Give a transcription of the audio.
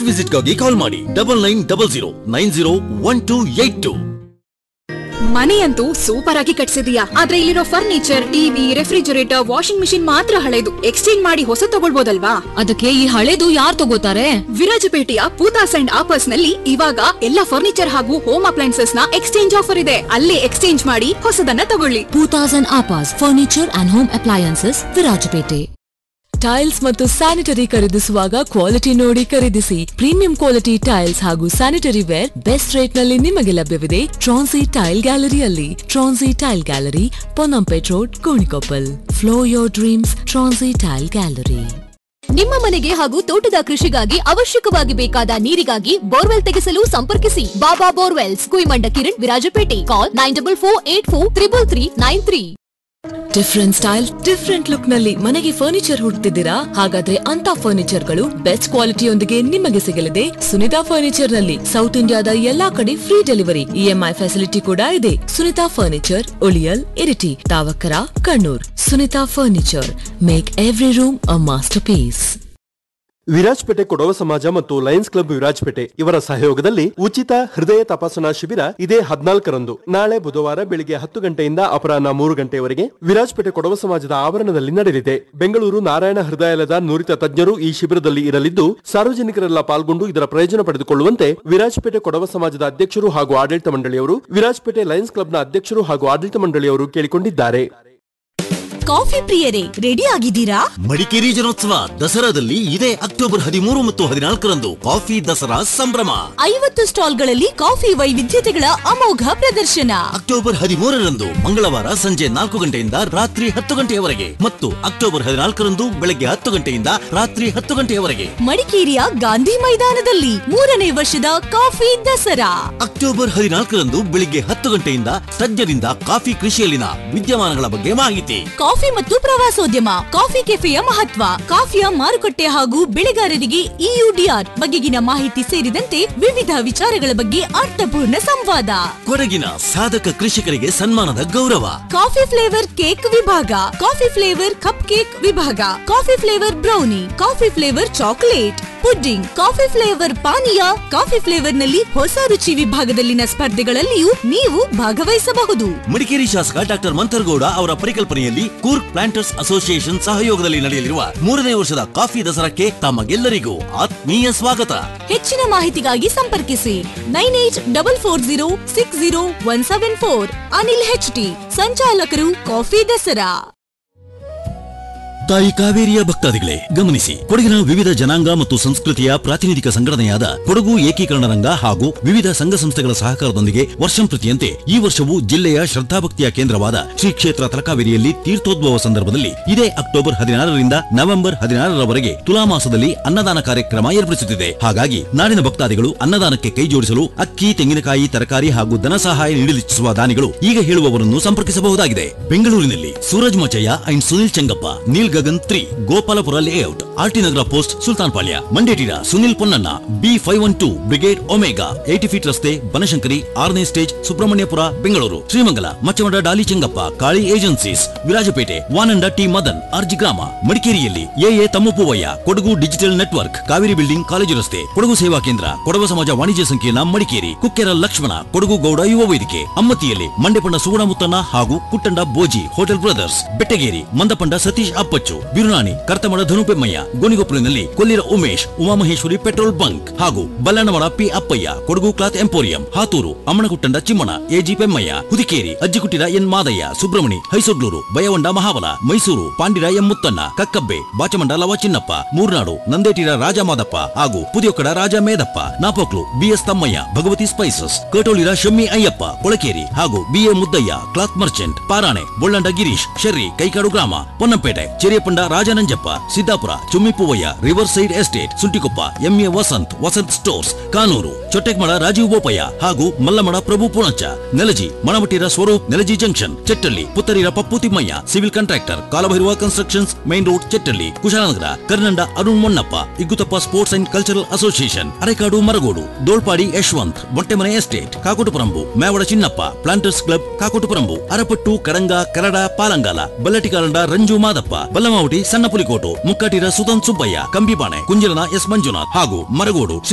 site ವಿಸಿಟ್ಗಾಗಿ call ಮಾಡಿ double nine double zero nine zero one two eight two ಮನೆಯಂತೂ super ಆಗಿ ಕಟ್ಸಿದೀಯಾ ಆದ್ರೆ ಇಲ್ಲಿರೋ furniture TV refrigerator washing machine ಮಾತ್ರ ಹಳೆದು ಎಕ್ಸ್ಚೇಂಜ್ ಮಾಡಿ ಹೊಸ ತಗೊಳ್ಬೋದಲ್ವಾ ಅದಕ್ಕೆ ಈ ಹಳೇದು ಯಾರ್ ತಗೋತಾರೆ ವಿರಾಜಪೇಟೆಯ ಪೂತಾಸ್ ಅಂಡ್ ಆಪರ್ಸ್ ನಲ್ಲಿ ಇವಾಗ ಎಲ್ಲ ಫರ್ನಿಚರ್ ಹಾಗೂ ಹೋಮ್ ಅಪ್ಲೈನ್ಸಸ್ ನ ಎಕ್ಸ್ಚೇಂಜ್ ಆಫರ್ ಇದೆ ಅಲ್ಲೇ ಎಕ್ಸ್ಚೇಂಜ್ ಮಾಡಿ ಹೊಸದನ್ನ ತಗೊಳ್ಳಿ ಟೂ ತೌಸಂಡ್ ಆಪಾಸ್ furniture and home appliances Virajpet tiles ಮತ್ತು ಸ್ಯಾನಿಟರಿ ಖರೀದಿಸುವಾಗ ಕ್ವಾಲಿಟಿ ನೋಡಿ ಖರೀದಿಸಿ ಪ್ರೀಮಿಯಂ ಕ್ವಾಲಿಟಿ ಟೈಲ್ಸ್ ಹಾಗೂ ಸ್ಯಾನಿಟರಿ ವೇರ್ ಬೆಸ್ಟ್ ರೇಟ್ ನಲ್ಲಿ ನಿಮಗೆ ಲಭ್ಯವಿದೆ ಟ್ರಾನ್ಸಿ ಟೈಲ್ ಗ್ಯಾಲರಿಯಲ್ಲಿ ಟ್ರಾನ್ಸಿ tile gallery Ponnampet road Gonikoppal floor your dreams ಟ್ರಾನ್ಸಿ ಟೈಲ್ ಗ್ಯಾಲರಿ ನಿಮ್ಮ ಮನೆಗೆ ಹಾಗೂ ತೋಟದ ಕೃಷಿಗಾಗಿ ಅವಶ್ಯಕವಾಗಿ ಬೇಕಾದ ನೀರಿಗಾಗಿ ಬೋರ್ವೆಲ್ ತೆಗೆಸಲು ಸಂಪರ್ಕಿಸಿ Baba borewells Kuymanda Kiran Virajpet call nine double four eight four triple three nine three different style different look ನಲ್ಲಿ ಮನೆಗೆ ಫರ್ನಿಚರ್ ಹುಡುಕ್ತಿದ್ದೀರಾ ಹಾಗಾದ್ರೆ ಅಂತ ಫರ್ನಿಚರ್ ಗಳು ಬೆಸ್ಟ್ ಕ್ವಾಲಿಟಿಯೊಂದಿಗೆ ನಿಮಗೆ ಸಿಗಲಿದೆ ಸುನಿತಾ ಫರ್ನಿಚರ್ ನಲ್ಲಿ ಸೌತ್ ಇಂಡಿಯಾದ ಎಲ್ಲಾ ಕಡೆ ಫ್ರೀ ಡೆಲಿವರಿ ಇಎಂಐ ಫೆಸಿಲಿಟಿ ಕೂಡ ಇದೆ Sunita furniture Uliyil Iritty Thavakkara Kannur Sunita furniture make every room a masterpiece Virajpet Kodava ಸಮಾಜ ಮತ್ತು ಲಯನ್ಸ್ ಕ್ಲಬ್ ವಿರಾಜ್ಪೇಟೆ ಇವರ ಸಹಯೋಗದಲ್ಲಿ ಉಚಿತ ಹೃದಯ ತಪಾಸಣಾ ಶಿಬಿರ ಇದೇ ಹದಿನಾಲ್ಕರಂದು ನಾಳೆ ಬುಧವಾರ ಬೆಳಿಗ್ಗೆ ಹತ್ತು ಗಂಟೆಯಿಂದ ಅಪರಾಹ್ನ ಮೂರು ಗಂಟೆಯವರೆಗೆ ವಿರಾಜ್ಪೇಟೆ ಕೊಡವ ಸಮಾಜದ ಆವರಣದಲ್ಲಿ ನಡೆಯಲಿದೆ ಬೆಂಗಳೂರು ನಾರಾಯಣ ಹೃದಯಾಲಯದ ನುರಿತ ತಜ್ಞರು ಈ ಶಿಬಿರದಲ್ಲಿ ಇರಲಿದ್ದು ಸಾರ್ವಜನಿಕರೆಲ್ಲ ಪಾಲ್ಗೊಂಡು ಇದರ ಪ್ರಯೋಜನ ಪಡೆದುಕೊಳ್ಳುವಂತೆ ವಿರಾಜ್ಪೇಟೆ ಕೊಡವ ಸಮಾಜದ ಅಧ್ಯಕ್ಷರು ಹಾಗೂ ಆಡಳಿತ ಮಂಡಳಿಯವರು ವಿರಾಜ್ಪೇಟೆ ಲಯನ್ಸ್ ಕ್ಲಬ್ನ ಅಧ್ಯಕ್ಷರು ಹಾಗೂ ಆಡಳಿತ ಮಂಡಳಿಯವರು ಕೇಳಿಕೊಂಡಿದ್ದಾರೆ ಕಾಫಿ ಪ್ರಿಯರೇ ರೆಡಿ ಆಗಿದ್ದೀರಾ ಮಡಿಕೇರಿ ಜನೋತ್ಸವ ದಸರಾದಲ್ಲಿ ಇದೇ ಅಕ್ಟೋಬರ್ ಹದಿಮೂರು ಮತ್ತು ಹದಿನಾಲ್ಕರಂದು ಕಾಫಿ ದಸರಾ ಸಂಭ್ರಮ ಐವತ್ತು ಸ್ಟಾಲ್ಗಳಲ್ಲಿ ಕಾಫಿ ವೈವಿಧ್ಯತೆಗಳ ಅಮೋಘ ಪ್ರದರ್ಶನ ಅಕ್ಟೋಬರ್ ಹದಿಮೂರರಂದು ಮಂಗಳವಾರ ಸಂಜೆ ನಾಲ್ಕು ಗಂಟೆಯಿಂದ ರಾತ್ರಿ ಹತ್ತು ಗಂಟೆಯವರೆಗೆ ಮತ್ತು ಅಕ್ಟೋಬರ್ ಹದಿನಾಲ್ಕರಂದು ಬೆಳಗ್ಗೆ ಹತ್ತು ಗಂಟೆಯಿಂದ ರಾತ್ರಿ ಹತ್ತು ಗಂಟೆಯವರೆಗೆ ಮಡಿಕೇರಿಯ ಗಾಂಧಿ ಮೈದಾನದಲ್ಲಿ ಮೂರನೇ ವರ್ಷದ ಕಾಫಿ ದಸರಾ ಅಕ್ಟೋಬರ್ ಹದಿನಾಲ್ಕರಂದು ಬೆಳಿಗ್ಗೆ ಹತ್ತು ಗಂಟೆಯಿಂದ ತಜ್ಞರಿಂದ ಕಾಫಿ ಕೃಷಿಯಲ್ಲಿನ ವಿದ್ಯಮಾನಗಳ ಬಗ್ಗೆ ಮಾಹಿತಿ ಕಾಫಿ ಮತ್ತು ಪ್ರವಾಸೋದ್ಯಮ ಕಾಫಿ ಕೆಫೆಯ ಮಹತ್ವ ಕಾಫಿಯ ಮಾರುಕಟ್ಟೆ ಹಾಗೂ ಬೆಳೆಗಾರರಿಗೆ ಇಯುಡಿಆರ್ ಬಗೆಗಿನ ಮಾಹಿತಿ ಸೇರಿದಂತೆ ವಿವಿಧ ವಿಚಾರಗಳ ಬಗ್ಗೆ ಅರ್ಥಪೂರ್ಣ ಸಂವಾದ ಕೊಡಗಿನ ಸಾಧಕ ಕೃಷಿಕರಿಗೆ ಸನ್ಮಾನದ ಗೌರವ ಕಾಫಿ ಫ್ಲೇವರ್ ಕೇಕ್ ವಿಭಾಗ ಕಾಫಿ ಫ್ಲೇವರ್ ಕಪ್ ಕೇಕ್ ವಿಭಾಗ coffee flavour brownie coffee flavour chocolate pudding coffee flavour ಪಾನೀಯ ಕಾಫಿ ಫ್ಲೇವರ್ ನಲ್ಲಿ ಹೊಸ ರುಚಿ ವಿಭಾಗದಲ್ಲಿನ ಸ್ಪರ್ಧೆಗಳಲ್ಲಿಯೂ ನೀವು ಭಾಗವಹಿಸಬಹುದು ಮಡಿಕೇರಿ ಶಾಸಕ ಡಾಕ್ಟರ್ ಮಂಥರ್ಗೌಡ ಅವರ ಪರಿಕಲ್ಪನೆಯಲ್ಲಿ ಕೂರ್ಗ್ ಪ್ಲಾಂಟರ್ಸ್ ಅಸೋಸಿಯೇಷನ್ ಸಹಯೋಗದಲ್ಲಿ ನಡೆಯಲಿರುವ ಮೂರನೇ ವರ್ಷದ ಕಾಫಿ ದಸರಾಕ್ಕೆ ತಮಗೆಲ್ಲರಿಗೂ ಆತ್ಮೀಯ ಸ್ವಾಗತ ಹೆಚ್ಚಿನ ಮಾಹಿತಿಗಾಗಿ ಸಂಪರ್ಕಿಸಿ nine eight double four zero six zero one seven four Anil H T ಸಂಚಾಲಕರು ಕಾಫಿ ದಸರಾ ತಾಯಿ ಕಾವೇರಿಯ ಭಕ್ತಾದಿಗಳೇ ಗಮನಿಸಿ ಕೊಡಗಿನ ವಿವಿಧ ಜನಾಂಗ ಮತ್ತು ಸಂಸ್ಕೃತಿಯ ಪ್ರಾತಿನಿಧಿಕ ಸಂಘಟನೆಯಾದ ಕೊಡಗು ಏಕೀಕರಣ ರಂಗ ಹಾಗೂ ವಿವಿಧ ಸಂಘ ಸಂಸ್ಥೆಗಳ ಸಹಕಾರದೊಂದಿಗೆ ವರ್ಷಂಪ್ರತಿಯಂತೆ ಈ ವರ್ಷವೂ ಜಿಲ್ಲೆಯ ಶ್ರದ್ಧಾಭಕ್ತಿಯ ಕೇಂದ್ರವಾದ ಶ್ರೀ ಕ್ಷೇತ್ರ ತಲಕಾವೇರಿಯಲ್ಲಿ ತೀರ್ಥೋದ್ಭವ ಸಂದರ್ಭದಲ್ಲಿ ಇದೇ ಅಕ್ಟೋಬರ್ ಹದಿನಾರರಿಂದ ನವೆಂಬರ್ ಹದಿನಾರರವರೆಗೆ ತುಲಾಮಾಸದಲ್ಲಿ ಅನ್ನದಾನ ಕಾರ್ಯಕ್ರಮ ಏರ್ಪಡಿಸುತ್ತಿದೆ ಹಾಗಾಗಿ ನಾಡಿನ ಭಕ್ತಾದಿಗಳು ಅನ್ನದಾನಕ್ಕೆ ಕೈ ಜೋಡಿಸಲು ಅಕ್ಕಿ ತೆಂಗಿನಕಾಯಿ ತರಕಾರಿ ಹಾಗೂ ಧನ ಸಹಾಯ ನೀಡಲಿಚ್ಛಿಸುವ ದಾನಿಗಳು ಈಗ ಹೇಳುವವರನ್ನು ಸಂಪರ್ಕಿಸಬಹುದಾಗಿದೆ ಬೆಂಗಳೂರಿನಲ್ಲಿ Suraj Machaiah and Sunil Chengappa Neel Gagan three Gopalapura layout RT Nagar post Sultan Palya ಮಂಡೇಟಿನ Sunil Ponnanna B five one two Brigade Omega eighty feet ರಸ್ತೆ ಬನಶಂಕರಿ ಆರನೇ stage Subramanyapura Bengaluru Srimangala Machamada Dolly Chengappa Kali agencies Virajpet Vananda T Madan Arji ಗ್ರಾಮ ಮಡಿಕೇರಿಯಲ್ಲಿ A A Thammapuvaiah Kodagu digital network Kaveri building college ರಸ್ತೆ ಕೊಡಗು ಸೇವಾ ಕೇಂದ್ರ ಕೊಡವ ಸಮಾಜ ವಾಣಿಜ್ಯ ಸಂಕೀರ್ಣ ಮಡಿಕೇರಿ ಕುಕ್ಕೆರ ಲಕ್ಷ್ಮಣ ಕೊಡಗು ಗೌಡ ಯುವ ವೇದಿಕೆ ಅಮ್ಮತ್ತಿಯಲ್ಲಿ ಮಂಡೆಪಂಡ ಸುಗುಣ ಮುತ್ತಣ್ಣ ಹಾಗೂ ಕುಟ್ಟಂಡ ಬೋಜಿ ಹೋಟೆಲ್ ಬ್ರದರ್ಸ್ ಬೆಟ್ಟಗೇರಿ ಮಂದಪಂಡ ಸತೀಶ್ ಅಪ್ಪಚ್ಚು ಬಿರುನಾಣಿ ಕರ್ತಮಡ ಧನುಪೆಮ್ಮಯ್ಯ ಗೋಣಿಗೊಪ್ಪಲಿನಲ್ಲಿ ಕೊಲ್ಲಿರ ಉಮೇಶ್ ಉಮಾಮಹೇಶ್ವರಿ ಪೆಟ್ರೋಲ್ ಬಂಕ್ ಹಾಗೂ Ballanamada P Appaiah Kodagu cloth emporium Hathur Ammanaguttanda Chimmana A G Pemmaiah Hudikeri Ajjikuttira N Madaiah Subramani Haisodlur Bayavanda Mahabala Mysuru Pandira M Muthanna Kakkabe Bachamanda Lava Chinnappa Murnad Nandetira Raja Madappa ಹಾಗೂ ಪುದಿಯೊಕ್ಕಡ ರಾಜ ಮೇದಪ್ಪ ನಾಪೋಕ್ಲು ಬಿಎಸ್ ತಮ್ಮಯ್ಯ ಭಗವತಿ ಸ್ಪೈಸಸ್ ಕಟೋಳಿರ ಶಮ್ಮಿ ಅಯ್ಯಪ್ಪ ಕೊಳಕೇರಿ ಹಾಗೂ ಬಿಎ ಮುದ್ದಯ್ಯ ಕ್ಲಾತ್ ಮರ್ಚೆಂಟ್ ಪಾರಾಣೆ ಬೊಳ್ಳಂಡ ಗಿರೀಶ್ ಶೆರ್ರಿ ಕೈಕಾಡು ಗ್ರಾಮ Ponnampet Cheriyapanda Rajananjappa Siddapura Chummipuvaiah riverside estate Suntikoppa M A Vasanth Vasanth stores Kanur Chottekmala Rajeev Bopaiah ಹಾಗೂ Mallamada Prabhu Punacha Nelaji Manamattira Swaroop Nelaji junction Chettalli Puttarira Pappu Thimmaiah civil contractor Kalabhairava constructions main road Chettalli Kushalnagar Karnanda Arun Monnappa Igguthappa sports and cultural association Arekadu Maragodu Dolpadi Yashwant Mottemane estate Kakotuparambu Mevada Chinnappa planters club Kakotuparambu Arapattu Kadanga Karada Palangala ಬಲ್ಲಟಿಕಾರಂಡ Ranju Madappa Ballamavati ಸಣ್ಣ ಪುಲಿಕೋಟು ಮುಕ್ಕಟಿರ ಸುಧನ್ ಸುಬ್ಬಯ್ಯ ಕಂಬಿಬಾಣೆ ಕುಂಜಲನ S Manjunath ಹಾಗೂ ಮರಗೋಡು ಶ್ರೀ